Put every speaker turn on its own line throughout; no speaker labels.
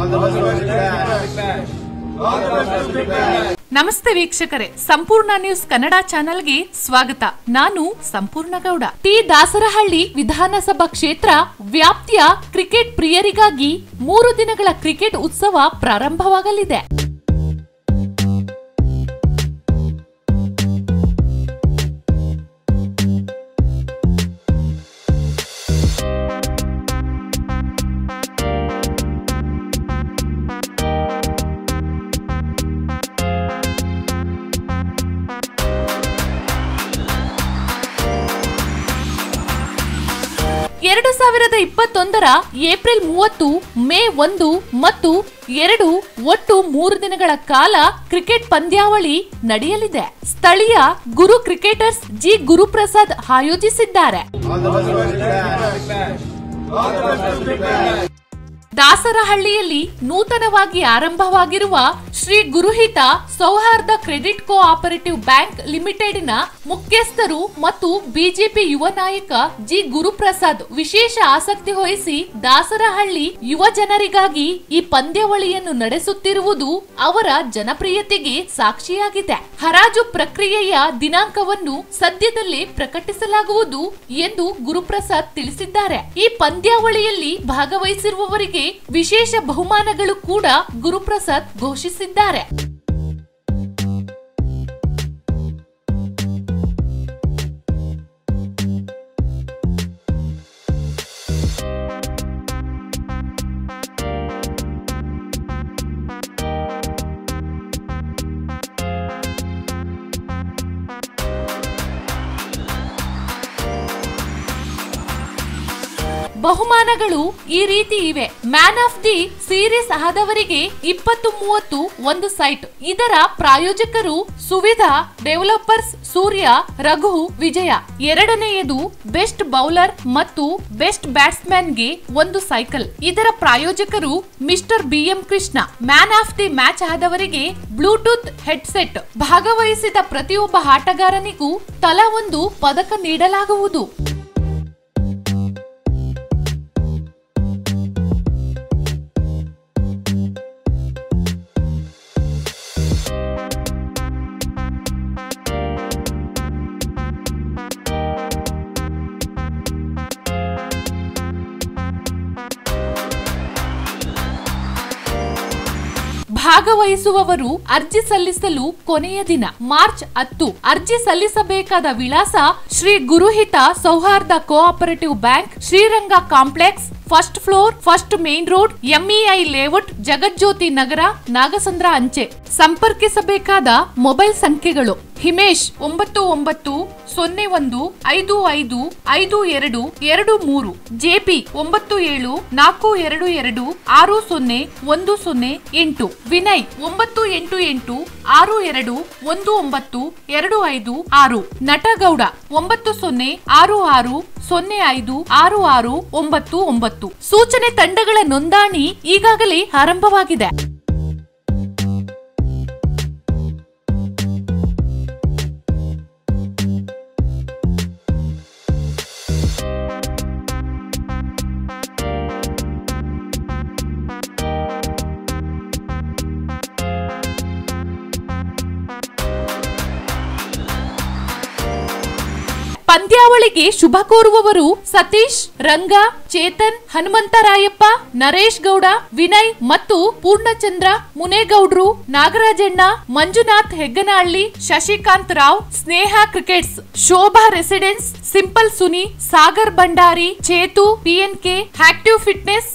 ನಮಸ್ತೆ ವೀಕ್ಷಕರೇ ಸಂಪೂರ್ಣ ನ್ಯೂಸ್ ಕನ್ನಡ ಚಾನೆಲ್ಗೆ ಸ್ವಾಗತ ನಾನು ಸಂಪೂರ್ಣ ಗೌಡ ಟಿ ದಾಸರಹಳ್ಳಿ ವಿಧಾನಸಭಾ ಕ್ಷೇತ್ರ ವ್ಯಾಪ್ತಿಯ ಕ್ರಿಕೆಟ್ ಪ್ರಿಯರಿಗಾಗಿ ಮೂರು ದಿನಗಳ ಕ್ರಿಕೆಟ್ ಉತ್ಸವ ಪ್ರಾರಂಭವಾಗಲಿದೆ ಎರಡು ಸಾವಿರದ ಇಪ್ಪತ್ತೊಂದರ ಏಪ್ರಿಲ್ ಮೂವತ್ತು ಮೇ ಒಂದು ಮತ್ತು ಎರಡು ಒಟ್ಟು ಮೂರು ದಿನಗಳ ಕಾಲ ಕ್ರಿಕೆಟ್ ಪಂದ್ಯಾವಳಿ ನಡೆಯಲಿದೆ ಸ್ಥಳೀಯ ಗುರು ಕ್ರಿಕೆಟರ್ಸ್ ಜಿ ಗುರುಪ್ರಸಾದ್ ಆಯೋಜಿಸಿದ್ದಾರೆ ದಾಸರಹಳ್ಳಿಯಲ್ಲಿ ನೂತನವಾಗಿ ಆರಂಭವಾಗಿರುವ ಶ್ರೀ ಗುರುಹಿತ ಸೌಹಾರ್ದ ಕ್ರೆಡಿಟ್ ಕೋ ಆಪರೇಟಿವ್ ಬ್ಯಾಂಕ್ ಲಿಮಿಟೆಡ್ನ ಮುಖ್ಯಸ್ಥರು ಮತ್ತು ಬಿಜೆಪಿ ಯುವ ನಾಯಕ ಜಿ ಗುರುಪ್ರಸಾದ್ ವಿಶೇಷ ಆಸಕ್ತಿ ವಹಿಸಿ ದಾಸರಹಳ್ಳಿ ಯುವ ಜನರಿಗಾಗಿ ಈ ಪಂದ್ಯಾವಳಿಯನ್ನು ನಡೆಸುತ್ತಿರುವುದು ಅವರ ಜನಪ್ರಿಯತೆಗೆ ಸಾಕ್ಷಿಯಾಗಿದೆ ಹರಾಜು ಪ್ರಕ್ರಿಯೆಯ ದಿನಾಂಕವನ್ನು ಸದ್ಯದಲ್ಲೇ ಪ್ರಕಟಿಸಲಾಗುವುದು ಎಂದು ಗುರುಪ್ರಸಾದ್ ತಿಳಿಸಿದ್ದಾರೆ ಈ ಪಂದ್ಯಾವಳಿಯಲ್ಲಿ ಭಾಗವಹಿಸಿರುವವರಿಗೆ ವಿಶೇಷ ಬಹುಮಾನಗಳು ಕೂಡ ಗುರುಪ್ರಸಾದ್ ಘೋಷಿಸಿದ್ದಾರೆ ಬಹುಮಾನಗಳು ಈ ರೀತಿ ಇವೆ ಮ್ಯಾನ್ ಆಫ್ ದಿ ಸೀರೀಸ್ ಆದವರಿಗೆ ಇಪ್ಪತ್ತು ಮೂವತ್ತು ಒಂದು ಸೈಟ್ ಇದರ ಪ್ರಾಯೋಜಕರು ಸುವಿಧಾ ಡೆವಲಪರ್ಸ್ ಸೂರ್ಯ ರಘು ವಿಜಯ ಎರಡನೆಯದು ಬೆಸ್ಟ್ ಬೌಲರ್ ಮತ್ತು ಬೆಸ್ಟ್ ಬ್ಯಾಟ್ಸ್ಮನ್ಗೆ ಒಂದು ಸೈಕಲ್ ಇದರ ಪ್ರಾಯೋಜಕರು mister BM Krishna man of the match ಆದವರಿಗೆ ಬ್ಲೂಟೂತ್ ಹೆಡ್ಸೆಟ್ ಭಾಗವಹಿಸಿದ ಪ್ರತಿಯೊಬ್ಬ ಆಟಗಾರನಿಗೂ ತಲಾ ಒಂದು ಪದಕ ನೀಡಲಾಗುವುದು ಭಾಗವಹಿಸುವವರು ಅರ್ಜಿ ಸಲ್ಲಿಸಲು ಕೊನೆಯ ದಿನ ಮಾರ್ಚ್ ಹತ್ತು ಅರ್ಜಿ ಸಲ್ಲಿಸಬೇಕಾದ ವಿಳಾಸ Shri Guruhita Souharda cooperative bank Sriranga complex first floor first main road MEI layout Jagajyothi Nagar Nagasandra ಅಂಚೆ ಸಂಪರ್ಕಿಸಬೇಕಾದ ಮೊಬೈಲ್ ಸಂಖ್ಯೆಗಳು ಹಿಮೇಶ್ ಒಂಬತ್ತು ಒಂಬತ್ತು ಸೊನ್ನೆ ಒಂದು ಐದು ಐದು ಐದು ಎರಡು ಎರಡು ಮೂರು ಜೆಪಿ ಒಂಬತ್ತು ಏಳು ನಾಲ್ಕು ಎರಡು ಎರಡು ಆರು ಸೊನ್ನೆ ಒಂದು ಸೊನ್ನೆ ಎಂಟು ವಿನಯ್ ಒಂಬತ್ತು ಎಂಟು ಎಂಟು ಆರು ಎರಡು ಒಂದು ಒಂಬತ್ತು ಎರಡು ಐದು ಆರು ನಟಗೌಡ ಒಂಬತ್ತು ಸೊನ್ನೆ ಆರು ಆರು ಸೊನ್ನೆ ಐದು ಆರು ಆರು ಒಂಬತ್ತು ಒಂಬತ್ತು ಸೂಚನೆ ತಂಡಗಳ ನೋಂದಣಿ ಈಗಾಗಲೇ ಆರಂಭವಾಗಿದೆ ಪಂದ್ಯಾವಳಿಗೆ ಶುಭ ಕೋರುವವರು ಸತೀಶ್ ರಂಗ ಚೇತನ್ ಹನುಮಂತರಾಯಪ್ಪ ನರೇಶ್ ಗೌಡ ವಿನಯ್ ಮತ್ತು Poornachandra Munegowdru Nagarajanna Manjunath Hegganahalli Shashikanth Rao Sneha crickets Shobha residence simple Suni Sagar Bhandari Chethu PNK active fitness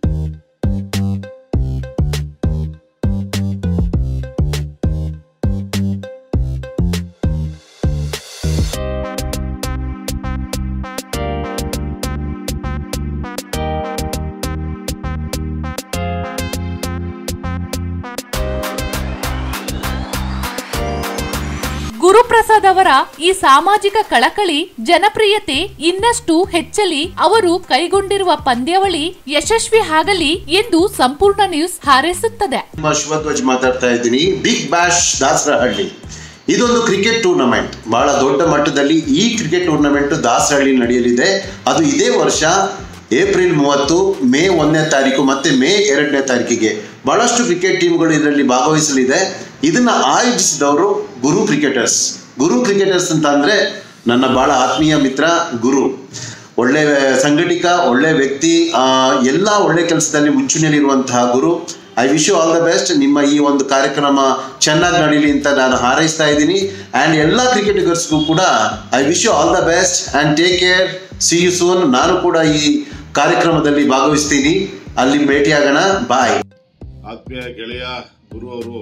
Guruprasad ಅವರ ಈ ಸಾಮಾಜಿಕ ಕಳಕಳಿ ಜನಪ್ರಿಯತೆ ಇನ್ನಷ್ಟು ಹೆಚ್ಚಲಿ ಅವರು ಕೈಗೊಂಡಿರುವ ಪಂದ್ಯಾವಳಿ ಯಶಸ್ವಿ ಆಗಲಿ ಎಂದು ಸಂಪೂರ್ಣ ನ್ಯೂಸ್ ಹಾರೈಸುತ್ತದೆ
ನಿಮ್ಮ ಶಿವಧ್ವಜ್ ಮಾತಾಡ್ತಾ ಇದ್ದೀನಿ ಬಿಗ್ ಬ್ಯಾಶ್ ದಾಸರಹಳ್ಳಿ ಇದೊಂದು ಕ್ರಿಕೆಟ್ ಟೂರ್ನಮೆಂಟ್ ಬಹಳ ದೊಡ್ಡ ಮಟ್ಟದಲ್ಲಿ ಈ ಕ್ರಿಕೆಟ್ ಟೂರ್ನಮೆಂಟ್ ದಾಸರಹಳ್ಳಿ ನಡೆಯಲಿದೆ ಅದು ಇದೇ ವರ್ಷ ಏಪ್ರಿಲ್ ಮೂವತ್ತು ಮೇ ಒಂದನೇ ತಾರೀಕು ಮತ್ತು ಮೇ ಎರಡನೇ ತಾರೀಕಿಗೆ ಭಾಳಷ್ಟು ಕ್ರಿಕೆಟ್ ಟೀಮ್ಗಳು ಇದರಲ್ಲಿ ಭಾಗವಹಿಸಲಿದೆ ಇದನ್ನು ಆಯೋಜಿಸಿದವರು ಗುರು ಕ್ರಿಕೆಟರ್ಸ್ ಗುರು ಕ್ರಿಕೆಟರ್ಸ್ ಅಂತ ಅಂದರೆ ನನ್ನ ಭಾಳ ಆತ್ಮೀಯ ಮಿತ್ರ ಗುರು ಒಳ್ಳೆ ಸಂಘಟಿಕ ಒಳ್ಳೆ ವ್ಯಕ್ತಿ ಆ, ಎಲ್ಲ ಒಳ್ಳೆ ಕೆಲಸದಲ್ಲಿ ಮುಂಚೂಣಿಯಲ್ಲಿರುವಂತಹ Guru I wish you all the best ನಿಮ್ಮ ಈ ಒಂದು ಕಾರ್ಯಕ್ರಮ ಚೆನ್ನಾಗಿ ನಡೀಲಿ ಅಂತ ನಾನು ಹಾರೈಸ್ತಾ ಇದ್ದೀನಿ ಆ್ಯಂಡ್ ಎಲ್ಲ ಕ್ರಿಕೆಟಿಗರ್ಸ್ಗೂ ಕೂಡ I wish you all the best and take care see you soon ನಾನು ಕೂಡ ಈ ಕಾರ್ಯಕ್ರಮದಲ್ಲಿ ಭಾಗವಹಿಸ್ತೀನಿ ಅಲ್ಲಿ ಭೇಟಿಯಾಗೋಣ ಬಾಯ್
ಆತ್ಮೀಯ ಗೆಳೆಯ ಗುರು ಅವರು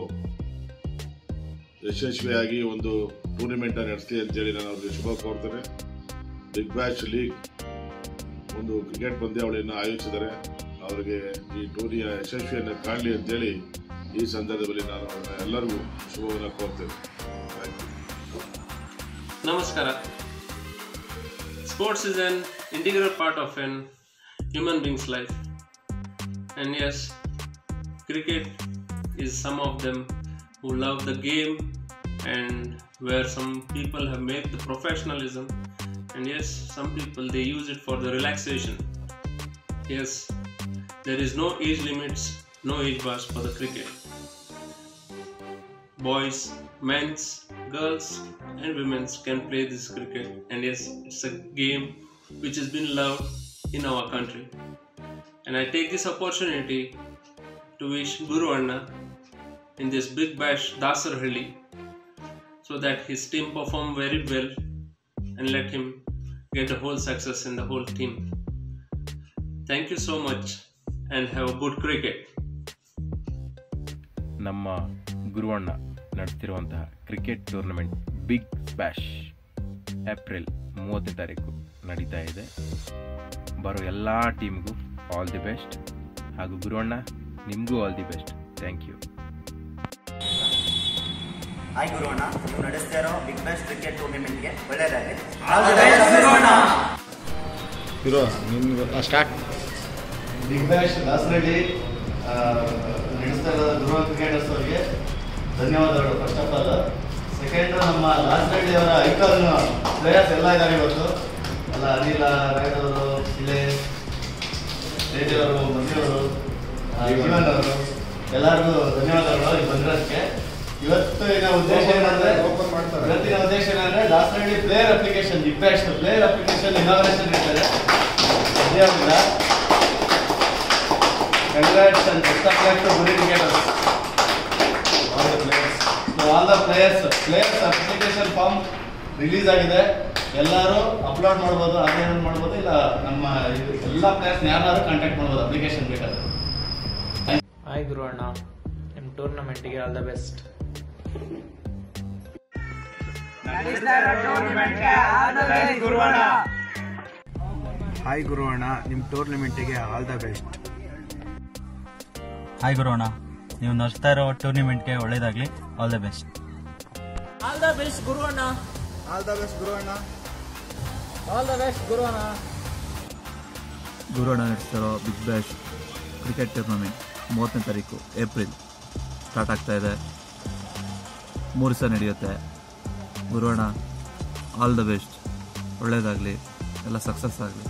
ಯಶಸ್ವಿಯಾಗಿ ಒಂದು ಟೂರ್ನಿಮೆಂಟ್ ನಡೆಸಲಿ ಅಂತೇಳಿ ನಾನು ಅವ್ರಿಗೆ ಶುಭ ಕೋರ್ತೇನೆ ಬಿಗ್ ಬ್ಯಾಶ್ ಲೀಗ್ ಒಂದು ಕ್ರಿಕೆಟ್ ಪಂದ್ಯಾವಳಿಯನ್ನು ಆಯೋಜಿಸಿದರೆ ಅವರಿಗೆ ಈ ಟೂರ್ನಿಯ ಯಶಸ್ವಿಯನ್ನು ಕಾಣಲಿ ಅಂತೇಳಿ ಈ ಸಂದರ್ಭದಲ್ಲಿ ನಾನು ಅವ್ರನ್ನ ಎಲ್ಲರಿಗೂ ಶುಭವನ್ನು ಕೋರ್ತೇನೆ thank you
Namaskara. Sports is an integral part of an human being's life. And yes, cricket is some of them who love the game and where some people have made the professionalism and yes, some people they use it for the relaxation. Yes, there is no age limits, no age bars for the cricket boys, men's, girls, and women's can play this cricket. And yes, it's a game which has been loved in our country. And I take this opportunity to wish Guru Anna in this big bash Dasarhalli so that his team perform very well and let him get the whole success in the whole team. Thank you so much and have a good cricket.
ನಮ್ಮ ಗುರುವಣ್ಣ ನಡೆಸ್ತಿರುವಂತಹ cricket tournament big bash April ಮೂವತ್ತನೇ ತಾರೀಕು ನಡೀತಾ ಇದೆ ಬರೋ ಎಲ್ಲ ಟೀಮ್ಗೂ all the best ಹಾಗೂ ಗುರುವಣ್ಣ ನಿಮಗೂ all the best thank you
hi Guruvanna ನೀವು ನಡೆಸ್ತಾ ಇರೋ ಬಿಗ್ ಬ್ಯಾಶ್ ಕ್ರಿಕೆಟ್ ಟೂರ್ನಿಮೆಂಟ್ಗೆ ಒಳ್ಳೆಯದಾಗಲಿ
ಇರೋ ನಿಮ್ಗೆ ಸ್ಟಾರ್ಟ್
ಬಿಗ್ ಬ್ಯಾಶ್ ದಾಸರಳ್ಳಿ ಆ, ನಡೆಸ್ತಾ ಇರೋ ಗೃಹ ಕ್ರಿಕೆಟರ್ಸ್ ಅವರಿಗೆ ಧನ್ಯವಾದಗಳು ಫಸ್ಟ್ ಆಫ್ ಆಲ್ ಸೆಕೆಂಡ್ ನಮ್ಮ ದಾಸರಳ್ಳಿ ಅವರ ಐಕಾನ್ ಪ್ಲೇಯರ್ಸ್ ಎಲ್ಲ ಇದ್ದಾರೆ ಇವತ್ತು ಎಲ್ಲ ಅನಿಲ ರಾಯಡ್ ಅವರು ಶಿಲೆ ರೇಡಿ ಅವರು ಮದಿಯವರು ಜೀವನ್ ಅವರು ಎಲ್ಲರಿಗೂ ಧನ್ಯವಾದಗಳು ಇಲ್ಲಿ ಬಂದಿರೋದಕ್ಕೆ ಇವತ್ತಿನ ಉದ್ದೇಶ ಏನಂದ್ರೆ ಇವತ್ತಿನ ಉದ್ದೇಶ ಏನಂದ್ರೆ Dasarahalli player application big bash player application inauguration ಇರ್ತಾರೆ ಅದೇ Congrats and best of luck to Guru Cricketers. All the players. So all the players, players application form release ಆಗಿದೆ ಎಲ್ಲರೂ ಅಪ್ಲೋಡ್ ಮಾಡ್ಬೋದು ಅದೇನು ಮಾಡ್ಬೋದು ಇಲ್ಲ ನಮ್ಮ ಇದು ಎಲ್ಲ ಪ್ಲೇಯರ್ಸ್ ಯಾರು ಕಾಂಟ್ಯಾಕ್ಟ್ ಮಾಡ್ಬೋದು ಅಪ್ಲಿಕೇಶನ್ ಬೇಕಾದ್ರೆ
ಹಾಯ್ ಗುರು ಅಣ್ಣ ನಿಮ್ಮ ಟೂರ್ನಮೆಂಟಿಗೆ all the best
hi Guruvanna ನಿಮ್ಮ ಟೂರ್ನಮೆಂಟಿಗೆ all the best
hi Guru ಅಣ್ಣ ನೀವು ನಡೆಸ್ತಾ ಇರೋ ಟೂರ್ನಿಮೆಂಟ್ಗೆ ಒಳ್ಳೇದಾಗಲಿ all the best
all the best Guruvanna
Guru ಅಣ್ಣ ನಡೆಸ್ತಾ ಇರೋ ಬಿಗ್ ಬ್ಯಾಶ್ ಕ್ರಿಕೆಟ್ ಟೂರ್ನಮೆಂಟ್ ಮೂವತ್ತನೇ ತಾರೀಕು ಏಪ್ರಿಲ್ ಸ್ಟಾರ್ಟ್ ಆಗ್ತಾ ಇದೆ ಮೂರು ದಿವಸ ನಡೆಯುತ್ತೆ ಗುರು ಅಣ್ಣ ಆಲ್ ದ ಬೆಸ್ಟ್ ಒಳ್ಳೇದಾಗಲಿ ಎಲ್ಲ ಸಕ್ಸಸ್ ಆಗಲಿ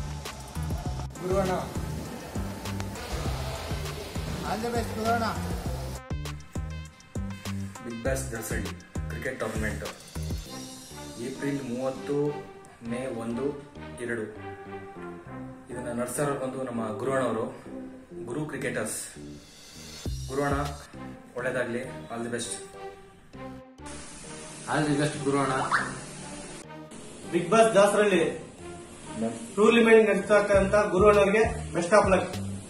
big bash Dasarahalli cricket tournament April ಮೂವತ್ತು ಮೇ ಒಂದು ಎರಡು ಇದನ್ನು ನಡೆಸ್ತಾರ ಬಂದು ನಮ್ಮ ಗುರುವಣ್ಣವರು ಗುರು ಕ್ರಿಕೆಟರ್ಸ್ ಗುರುವಣ್ಣ ಒಳ್ಳೇದಾಗಲಿ all the best
all the best Guru ಅಣ್ಣ
ಬಿಗ್ ಬಾಸ್ ದಾಸರಳ್ಳಿ ಟೂರ್ನಿಮೆಂಟ್ ನಡೆಸ್ತಕ್ಕಂಥ ಗುರುವಣ್ಣವ್ರಿಗೆ best of luck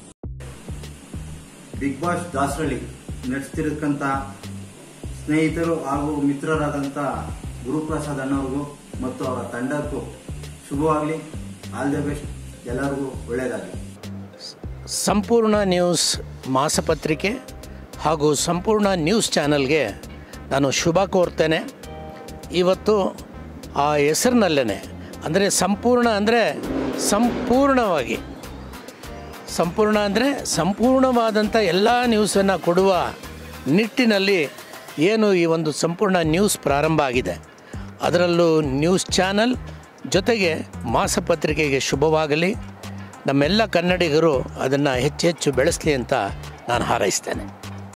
big bash Dasarahalli ನಡೆಸ್ತಿರತಕ್ಕಂಥ ಸ್ನೇಹಿತರು ಹಾಗೂ ಮಿತ್ರರಾದಂಥ ಗುರುಪ್ರಸಾದ್ ಅಣ್ಣವ್ರಿಗೂ ಮತ್ತು ಅವರ ತಂಡಕ್ಕೂ ಶುಭವಾಗಲಿ ಆಲ್ ದ ಬೆಸ್ಟ್ ಎಲ್ಲರಿಗೂ ಒಳ್ಳೆಯದಾಗಲಿ
ಸಂಪೂರ್ಣ ನ್ಯೂಸ್ ಮಾಸಪತ್ರಿಕೆ ಹಾಗೂ ಸಂಪೂರ್ಣ ನ್ಯೂಸ್ ಚಾನಲ್ಗೆ ನಾನು ಶುಭ ಕೋರ್ತೇನೆ ಇವತ್ತು ಆ ಹೆಸರಿನಲ್ಲೇ ಅಂದರೆ ಸಂಪೂರ್ಣ ಅಂದರೆ ಸಂಪೂರ್ಣವಾಗಿ ಸಂಪೂರ್ಣ ಅಂದರೆ ಸಂಪೂರ್ಣವಾದಂಥ ಎಲ್ಲ ನ್ಯೂಸನ್ನು ಕೊಡುವ ನಿಟ್ಟಿನಲ್ಲಿ ಏನು ಈ ಒಂದು ಸಂಪೂರ್ಣ ನ್ಯೂಸ್ ಪ್ರಾರಂಭ ಆಗಿದೆ ಅದರಲ್ಲೂ ನ್ಯೂಸ್ ಚಾನಲ್ ಜೊತೆಗೆ ಮಾಸಪತ್ರಿಕೆಗೆ ಶುಭವಾಗಲಿ ನಮ್ಮೆಲ್ಲ ಕನ್ನಡಿಗರು ಅದನ್ನು ಹೆಚ್ಚು ಹೆಚ್ಚು ಬೆಳೆಸಲಿ ಅಂತ ನಾನು ಹಾರೈಸ್ತೇನೆ